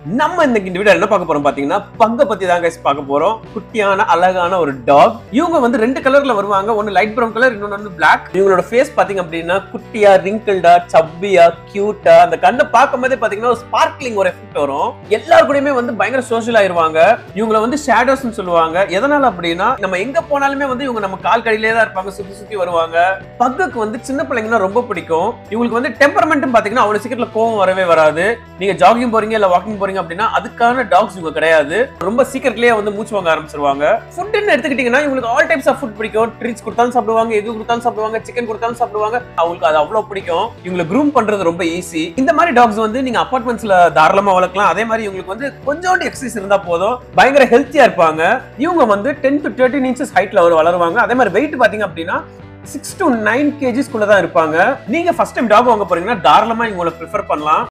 நம்ம இன்னைக்கு இந்த வீடியோ என்ன பார்க்க போறோம் பாத்தீங்கன்னா பங்க பத்தி தான் guys பார்க்க போறோம் குட்டியான அழகான ஒரு டாக் இவங்க வந்து ரெண்டு கலர்ல வருவாங்க ஒன்னு லைட் ப்ரௌன் கலர் இன்னொன்னு வந்து பிளாக் இவங்களோட ஃபேஸ் பாத்தீங்க அப்படின்னா குட்டியா ரிங்கிள்டா சப்பியா கியூட்டா அந்த கண்ணை பார்க்கும் போதே பாத்தீங்கன்னா ஒரு ஸ்பார்க்லிங் ஒரு எஃபெக்ட் வரும் எல்லாரு கூடயுமே வந்து பயங்கர சோஷியல் ஆயிருவாங்க இவங்கள வந்து ஷேடோஸ்னு சொல்லுவாங்க எதனால அப்படின்னா நம்ம எங்க போனாலுமே வந்து இவங்க நம்ம கால் கடியிலே தான் இருப்பாங்க சுத்தி சுத்தி வருவாங்க பக்குக்கு வந்து சின்ன பிள்ளைங்கன்னா ரொம்ப பிடிக்கும் இவங்களுக்கு வந்து டெம்பரமெண்ட்டும் பாத்தீங்கன்னா அவ்வளவு சீக்கிரத்துல கோவம் வரவே வராது நீங்க ஜாகிங் போறீங்க இல்ல வாக்கிங் போறீங்க அப்படின்னா அதுக்கான டாக்ஸ் இவங்க கிடையாது ரொம்ப சீக்கிரத்திலேயே வந்து மூச்சு வாங்க ஆரம்பிச்சிருவாங்க ஃபுட்னு எடுத்துக்கிட்டீங்கன்னா இவங்களுக்கு ஆல் டைப்ஸ் ஆஃப் ஃபுட் பிடிக்கும் ட்ரீட்ஸ் கொடுத்தாலும் சாப்பிடுவாங்க எது கொடுத்தாலும் சாப்பிடுவாங்க சிக்கன் கொடுத்தாலும் சாப்பிடுவாங்க அவங்களுக்கு அது அவ்வளவு பிடிக்கும் இவங்களை க்ரூம் பண்றது ரொம்ப ஈஸி இந்த மாதிரி டாக்ஸ் வந்து நீங்க அபார்ட்மெண்ட்ஸ்ல தாராளமா வளர்க்கலாம் அதே மாதிரி இவங்களுக்கு வந்து கொஞ்சோண்டு எக்ஸசைஸ் இருந்தா போதும் பயங்கர ஹெல்த்தியா இருப்பாங்க இவங்க வந்து டென் டு தேர்ட்டின் இன்ச்சஸ் ஹைட்ல அவர் வளருவாங்க அதே மாதிரி வெயிட் பாத்தீங்க அப்படின்னா சிக்ஸ் டு நைன் கேஜிஸ்குள்ள தான் இருப்பாங்க நீங்க ஃபர்ஸ்ட் டைம் டாக் வாங்க போறீங்கன்னா தாராளமா இவங்களை ப்ரிஃபர் பண்ணலாம்